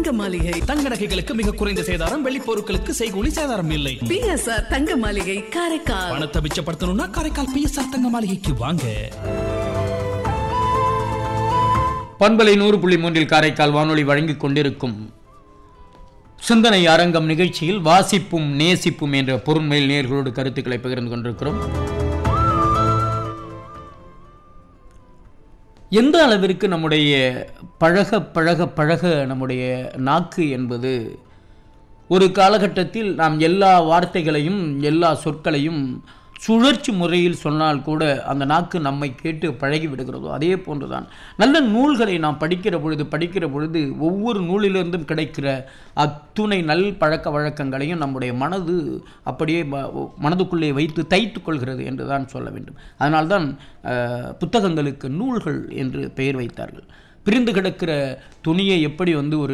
தங்க மாளிகை தங்க நகைகளுக்கு மிக குறைந்த சேதாரம் வெள்ளி பொருட்களுக்கு செய்கூலி சேதாரம் இல்லை பிஎஸ்ஆர் தங்க மாளிகை காரைக்கால் பணத்தை மிச்சப்படுத்தணும்னா காரைக்கால் பிஎஸ்ஆர் தங்க மாளிகைக்கு வாங்க பண்பலை நூறு புள்ளி மூன்றில் காரைக்கால் வானொலி வழங்கிக் கொண்டிருக்கும் சிந்தனை அரங்கம் நிகழ்ச்சியில் வாசிப்பும் நேசிப்பும் என்ற பொருண்மையில் நேர்களோடு கருத்துக்களை பகிர்ந்து கொண்டிருக்கிறோம் எந்த அளவிற்கு நம்முடைய பழக பழக பழக நம்முடைய நாக்கு என்பது ஒரு காலகட்டத்தில் நாம் எல்லா வார்த்தைகளையும் எல்லா சொற்களையும் சுழற்சி முறையில் சொன்னால் கூட அந்த நாக்கு நம்மை கேட்டு பழகி விடுகிறதோ அதே போன்றுதான் நல்ல நூல்களை நாம் படிக்கிற பொழுது படிக்கிற பொழுது ஒவ்வொரு நூலிலிருந்தும் கிடைக்கிற அத்துணை நல் பழக்க வழக்கங்களையும் நம்முடைய மனது அப்படியே ம- மனதுக்குள்ளே வைத்து தைத்து கொள்கிறது என்று தான் சொல்ல வேண்டும் அதனால்தான் அஹ், புத்தகங்களுக்கு நூல்கள் என்று பெயர் வைத்தார்கள் பிரிந்து கிடக்கிற துணியை எப்படி வந்து ஒரு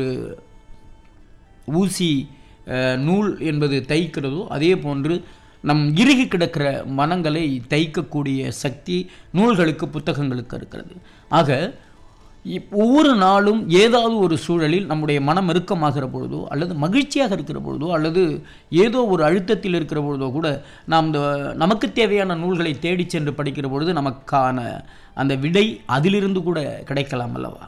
ஊசி அஹ், நூல் என்பது தைக்கிறதோ அதே போன்று நம் இறுகி கிடக்கிற மனங்களை தைக்கக்கூடிய சக்தி நூல்களுக்கு புத்தகங்களுக்கு இருக்கிறது ஆக இப்- ஒவ்வொரு நாளும் ஏதாவது ஒரு சூழலில் நம்முடைய மனம் இறுக்கமாகிற பொழுதோ அல்லது மகிழ்ச்சியாக இருக்கிற பொழுதோ அல்லது ஏதோ ஒரு அழுத்தத்தில் இருக்கிற பொழுதோ கூட நாம் இந்த நமக்கு தேவையான நூல்களை தேடிச் சென்று படிக்கிற பொழுது நமக்கான அந்த விடை அதிலிருந்து கூட கிடைக்கலாம் அல்லவா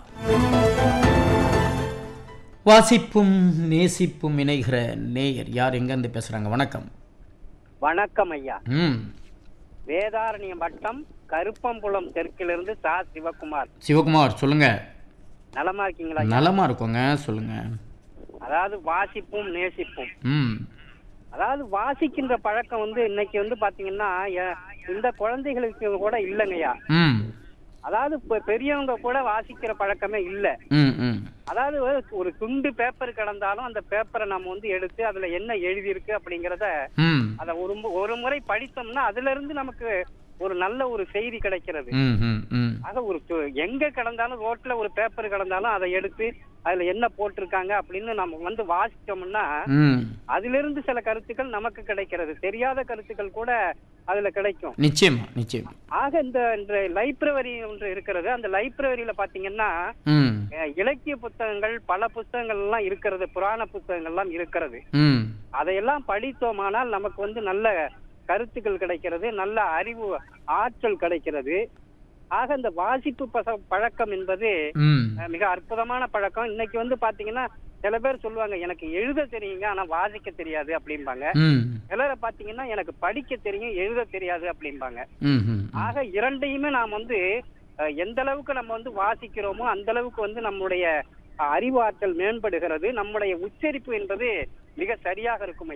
வாசிப்பும் நேசிப்பும் இணைகிற நேயர் யார் எங்கேருந்து பேசுகிறாங்க வணக்கம் வணக்கம் ஐயா ம் வேதாரண்யம் வட்டம் கருப்பம்புலம் தெற்கிலிருந்து சா சிவகுமார் சிவகுமார் சொல்லுங்க நலமா இருக்கீங்களா ஐயா? நலமா இருக்கோங்க சொல்லுங்க அதாவது வாசிப்பும் நேசிப்பும் ம் அதாவது வாசிக்கின்ற பழக்கம் வந்து இன்னைக்கு வந்து பாத்தீங்கன்னா எ- இந்த குழந்தைகளுக்கு கூட இல்லைங்கய்யா ம் அதாவது இப்ப பெரியவங்க கூட வாசிக்கிற பழக்கமே இல்ல ம் ம் அதாவது ஒரு- ஒரு துண்டு பேப்பர் கிடந்தாலும் அந்த பேப்பரை நம்ம வந்து எடுத்து அதுல என்ன எழுதியிருக்கு அப்படிங்கறத ம் அத ஒரு மு- ஒரு முறை படித்தோம்னா அதுல இருந்து நமக்கு ஒரு நல்ல ஒரு செய்தி கிடைக்கிறது ம் ம் ம் ஆக ஒரு து- எங்க கிடந்தாலும் ரோட்ல ஒரு பேப்பர் கிடந்தாலும் அதை எடுத்து அதுல என்ன போட்டிருக்காங்க அப்படின்னு நம்ம வந்து வாசிச்சோம்னா ம் அதுல இருந்து சில கருத்துக்கள் நமக்கு கிடைக்கிறது தெரியாத கருத்துக்கள் கூட அதுல கிடைக்கும் நிச்சயமா நிச்சயமா ஆக இந்த இந்த லைப்ரவரி ஒன்று இருக்கிறது அந்த லைப்ரவரியில பாத்தீங்கன்னா ம் அஹ், இலக்கிய புத்தகங்கள் பல புத்தகங்கள் எல்லாம் இருக்கிறது புராண புத்தகங்கள் எல்லாம் இருக்கிறது ம் அதையெல்லாம் படித்தோமானால் நமக்கு வந்து நல்ல கருத்துக்கள் கிடைக்கிறது நல்ல அறிவு ஆற்றல் கிடைக்கிறது ஆக இந்த வாசிப்பு பச- பழக்கம் என்பது ம் அஹ், மிக அற்புதமான பழக்கம் இன்னைக்கு வந்து பாத்தீங்கன்னா சில பேர் சொல்லுவாங்க எனக்கு எழுத தெரியுங்க ஆனா வாசிக்க தெரியாது அப்படிம்பாங்க ம் சிலரை பாத்தீங்கன்னா எனக்கு படிக்க தெரியும் எழுத தெரியாது அப்படிம்பாங்க ம் ம் ஆக இரண்டையுமே நாம் வந்து அஹ், எந்த அளவுக்கு நம்ம வந்து வாசிக்கிறோமோ அந்த அளவுக்கு வந்து நம்முடைய அஹ், அறிவாற்றல் மேம்படுகிறது நம்முடைய உச்சரிப்பு என்பது மிக சரியாக இருக்கும்